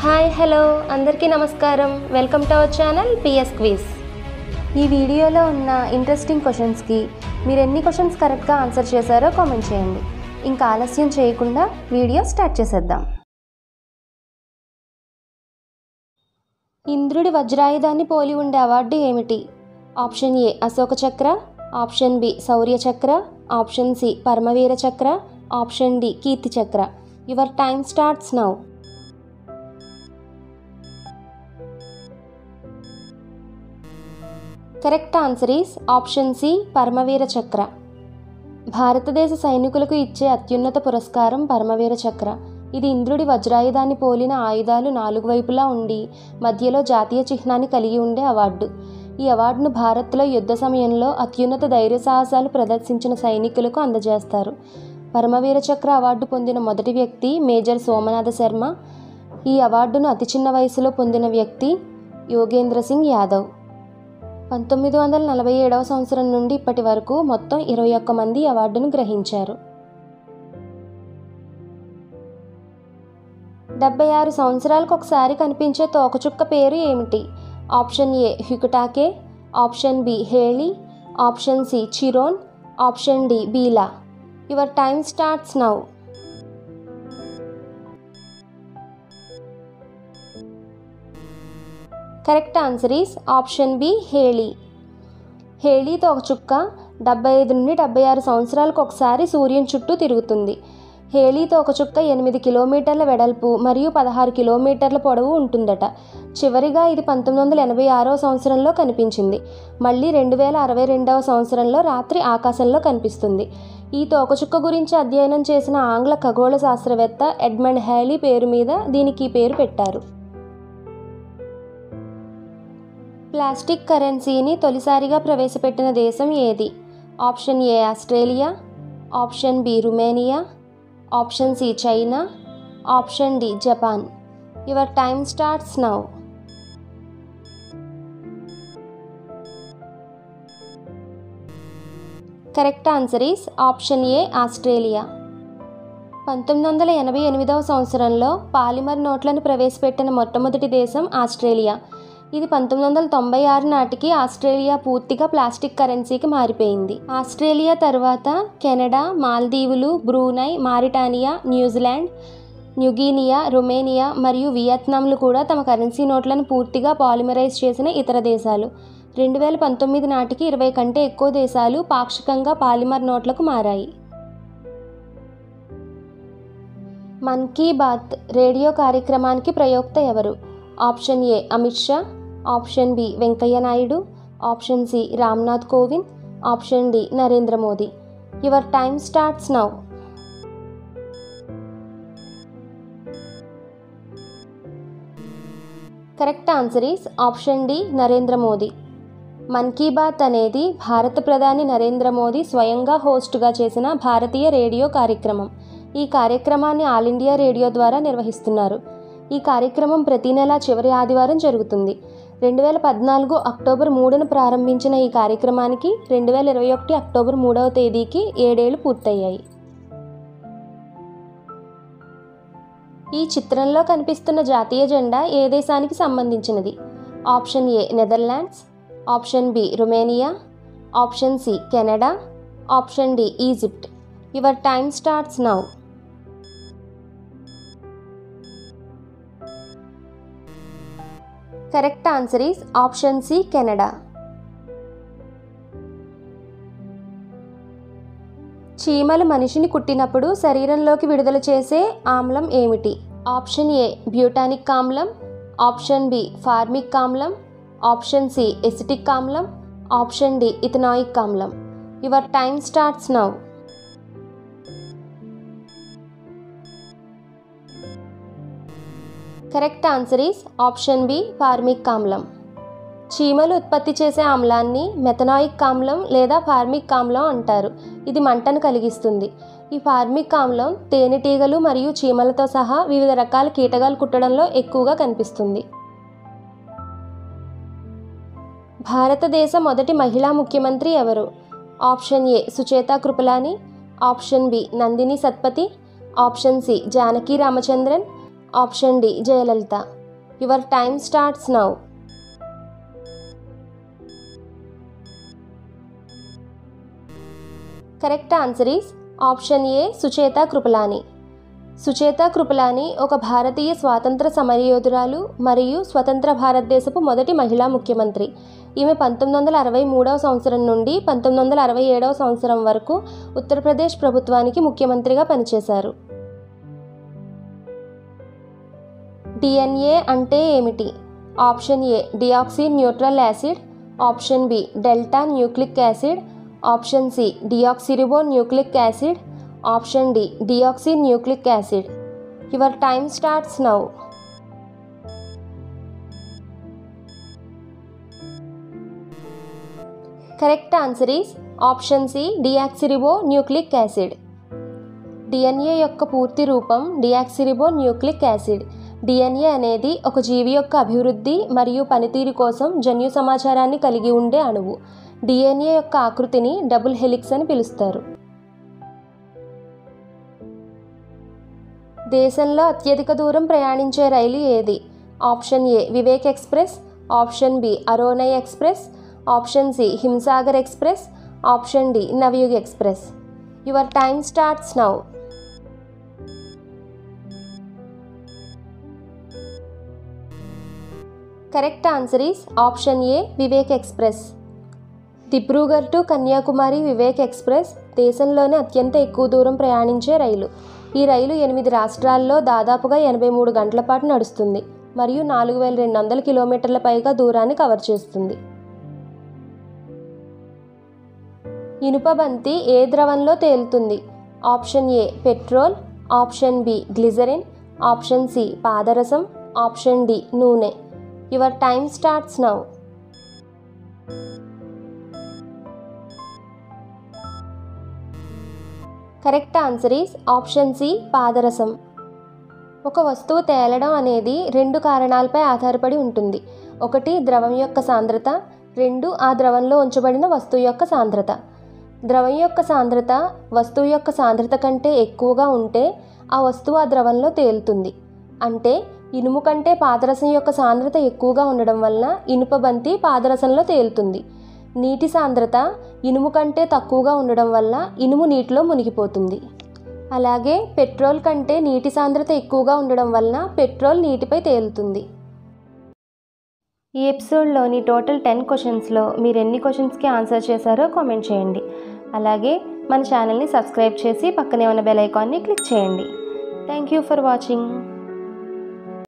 hi hello అందరికీ నమస్కారం welcome to our channel PS quiz ఈ వీడియోలో ఉన్న ఇంట్రెస్టింగ్ క్వశ్చన్స్కి మీరు ఎన్ని క్వశ్చన్స్ కరెక్ట్గా ఆన్సర్ చేశారో కామెంట్ చేయండి ఇంకా ఆలస్యం చేయకుండా వీడియో స్టార్ట్ చేసేద్దాం ఇంద్రుడి వజ్రాయుధాన్ని పోలి ఉండే అవార్డు ఏమిటి ఆప్షన్ ఏ అశోక చక్ర ఆప్షన్ బి శౌర్య చక్ర ఆప్షన్ సి పరమవీర చక్ర option D Kirti Chakra your time starts now correct answer is option C Paramvir Chakra భారతదేశ సైనికులకు ఇచ్చే అత్యున్నత పురస్కారం పరమవీర చక్ర ఇది ఇంద్రుడి వజ్రాయుధాన్ని పోలిన ఆయుధాలు నాలుగు వైపులా ఉండి మధ్యలో జాతీయ చిహ్నాన్ని కలిగి ఉండే అవార్డు ఈ అవార్డును భారత్లో యుద్ధ సమయంలో అత్యున్నత ధైర్య సాహసాలు ప్రదర్శించిన సైనికులకు అందజేస్తారు పరమవీర చక్ర అవార్డు పొందిన మొదటి వ్యక్తి మేజర్ సోమనాథ శర్మ ఈ అవార్డును అతి చిన్న వయసులో పొందిన వ్యక్తి యోగేంద్ర సింగ్ యాదవ్ పంతొమ్మిది వందల నలభై ఏడవ సంవత్సరం నుండి ఇప్పటి వరకు మొత్తం ఇరవై ఒక్క మంది ఈ అవార్డును గ్రహించారు డెబ్బై ఆరు సంవత్సరాలకు ఒకసారి కనిపించే తోకచుక్క పేరు ఏమిటి option A Hyakutake option B Halley option C Chiron option D Biela your time starts now correct answer is option B Halley హేళీతో ఒక చుక్క డెబ్బై ఐదు నుండి డెబ్బై ఆరు సంవత్సరాలకు ఒకసారి సూర్యుని చుట్టూ తిరుగుతుంది హేళీతో ఒక చుక్క ఎనిమిది కిలోమీటర్ల వెడల్పు మరియు పదహారు కిలోమీటర్ల పొడవు ఉంటుందట చివరిగా ఇది పంతొమ్మిది వందల ఎనభై ఆరవ సంవత్సరంలో కనిపించింది మళ్ళీ రెండు వేల అరవై రెండవ సంవత్సరంలో రాత్రి ఆకాశంలో కనిపిస్తుంది ఈ తోకచుక్క గురించి అధ్యయనం చేసిన ఆంగ్ల ఖగోళ శాస్త్రవేత్త ఎడ్మండ్ హేలీ పేరు మీద దీనికి ఈ పేరు పెట్టారు ప్లాస్టిక్ కరెన్సీని తొలిసారిగా ప్రవేశపెట్టిన దేశం ఏది option A Australia option B Romania option C China option D Japan your time starts now correct answer is option A Australia పంతొమ్మిది వందల ఎనభై ఎనిమిదవ సంవత్సరంలో పాలిమర్ నోట్లను ప్రవేశపెట్టిన మొట్టమొదటి దేశం ఆస్ట్రేలియా ఇది పంతొమ్మిది వందల తొంభై ఆరు నాటికి ఆస్ట్రేలియా పూర్తిగా ప్లాస్టిక్ కరెన్సీకి మారిపోయింది ఆస్ట్రేలియా తర్వాత కెనడా మాల్దీవులు Brunei Mauritania New Zealand New Guinea Romania మరియు వియత్నాంలు కూడా తమ కరెన్సీ నోట్లను పూర్తిగా పాలిమరైజ్ చేసిన ఇతర దేశాలు రెండు వేల పంతొమ్మిది నాటికి ఇరవై కంటే ఎక్కువ దేశాలు పాక్షికంగా పాలిమర్ నోట్లకు మారాయి మన్ కీ బాత్ రేడియో కార్యక్రమానికి ప్రయోక్త ఎవరు option A Amit Shah option B Venkaiah Naidu option C Ramnath Kovind option D Narendra Modi your time starts now correct answer is option D Narendra Modi Mann Ki bath అనేది భారత ప్రధాని నరేంద్ర మోదీ స్వయంగా హోస్ట్గా చేసిన భారతీయ రేడియో కార్యక్రమం ఈ కార్యక్రమాన్ని ఆల్ ఇండియా రేడియో ద్వారా నిర్వహిస్తున్నారు ఈ కార్యక్రమం ప్రతి నెల చివరి ఆదివారం జరుగుతుంది రెండు వేల పద్నాలుగు అక్టోబర్ మూడున ప్రారంభించిన ఈ కార్యక్రమానికి రెండు వేల ఇరవై ఒకటి అక్టోబర్ మూడవ తేదీకి ఏడేళ్లు పూర్తయ్యాయి ఈ చిత్రంలో కనిపిస్తున్న జాతీయ జెండా ఏ దేశానికి సంబంధించినది option A Netherlands option B Romania option C Canada option D Egypt your time starts now correct answer is option C Canada చీమలు మనిషిని కుట్టినప్పుడు శరీరంలోకి విడుదల చేసే ఆమ్లం ఏమిటి ఆప్షన్ ఏ బ్యూటానిక్ ఆమ్లం ఆప్షన్ బి ఫార్మిక్ ఆమ్లం ఆప్షన్ సి ఎసిటిక్ ఆమ్లం ఆప్షన్ డి ఇథనాయిక్ ఆమ్లం your time starts now correct answer is option B formic ఆమ్లం చీమలు ఉత్పత్తి చేసే ఆమ్లాన్ని మెథనాయిక్ ఆమ్లం లేదా ఫార్మిక్ ఆమ్లం అంటారు ఇది మంటను కలిగిస్తుంది ఈ ఫార్మిక్ ఆమ్లం తేనెటీగలు మరియు చీమలతో సహా వివిధ రకాల కీటకాలు కుట్టడంలో ఎక్కువగా కనిపిస్తుంది భారతదేశ మొదటి మహిళా ముఖ్యమంత్రి ఎవరు option A Sucheta Kripalani option B Nandini Satpathy option C Janaki Ramachandran option D Jayalalitha your time starts now correct answer is option A Sucheta Kripalani Sucheta Kripalani ఒక భారతీయ స్వాతంత్ర సమరయోధురాలు మరియు స్వతంత్ర భారతదేశపు మొదటి మహిళా ముఖ్యమంత్రి ఈమె పంతొమ్మిది వందల అరవై మూడవ సంవత్సరం నుండి పంతొమ్మిది వందల అరవై ఏడవ సంవత్సరం వరకు ఉత్తరప్రదేశ్ ప్రభుత్వానికి ముఖ్యమంత్రిగా పనిచేశారు డిఎన్ఏ అంటే ఏమిటి option A deoxy neutral acid option B delta nucleic acid option C deoxyribo nucleic acid option D deoxy nucleic acid your time starts now correct answer is option C deoxyribo nucleic acid DNA యొక్క పూర్తి రూపం డియాక్సిరిబో nucleic acid DNA అనేది ఒక జీవి యొక్క అభివృద్ధి మరియు పనితీరు కోసం జన్యు సమాచారాన్ని కలిగి ఉండే అణువు డిఎన్ఏ యొక్క ఆకృతిని డబుల్ హెలిక్స్ అని పిలుస్తారు దేశంలో అత్యధిక దూరం ప్రయాణించే రైలు ఏది option A Vivek express option B Aronai express option C Himsagar express option D Navyug express your time starts now correct answer is option A Vivek express Dibrugarh to Kanyakumari Vivek express దేశంలోనే అత్యంత ఎక్కువ దూరం ప్రయాణించే రైలు ఈ రైలు ఎనిమిది రాష్ట్రాల్లో దాదాపుగా ఎనభై మూడు గంటల పాటు నడుస్తుంది మరియు నాలుగు వేల రెండు వందల కిలోమీటర్ల పైగా దూరాన్ని కవర్ చేస్తుంది ఇనుప బంతి ఏ ద్రవంలో తేలుతుంది option A petrol option B glycerin option C పాదరసం ఆప్షన్ డి నూనె your time starts now correct answer is option C పాదరసం ఒక వస్తువు తేలడం అనేది రెండు కారణాలపై ఆధారపడి ఉంటుంది ఒకటి ద్రవం యొక్క సాంద్రత రెండు ఆ ద్రవంలో ఉంచబడిన వస్తువు యొక్క సాంద్రత ద్రవం యొక్క సాంద్రత వస్తువు యొక్క సాంద్రత కంటే ఎక్కువగా ఉంటే ఆ వస్తువు ఆ ద్రవంలో తేలుతుంది అంటే ఇనుము కంటే పాదరసం యొక్క సాంద్రత ఎక్కువగా ఉండడం వలన ఇనుప బంతి పాదరసంలో తేలుతుంది నీటి సాంద్రత ఇనుము కంటే తక్కువగా ఉండడం వల్ల ఇనుము నీటిలో మునిగిపోతుంది అలాగే పెట్రోల్ కంటే నీటి సాంద్రత ఎక్కువగా ఉండడం వలన పెట్రోల్ నీటిపై తేలుతుంది ఈ ఎపిసోడ్లోని టోటల్ టెన్ క్వశ్చన్స్లో మీరు ఎన్ని క్వశ్చన్స్కి ఆన్సర్ చేశారో కామెంట్ చేయండి అలాగే మన ఛానల్ని సబ్స్క్రైబ్ చేసి పక్కనే ఉన్న బెల్ ఐకాన్ని క్లిక్ చేయండి థ్యాంక్ యూ ఫర్ వాచింగ్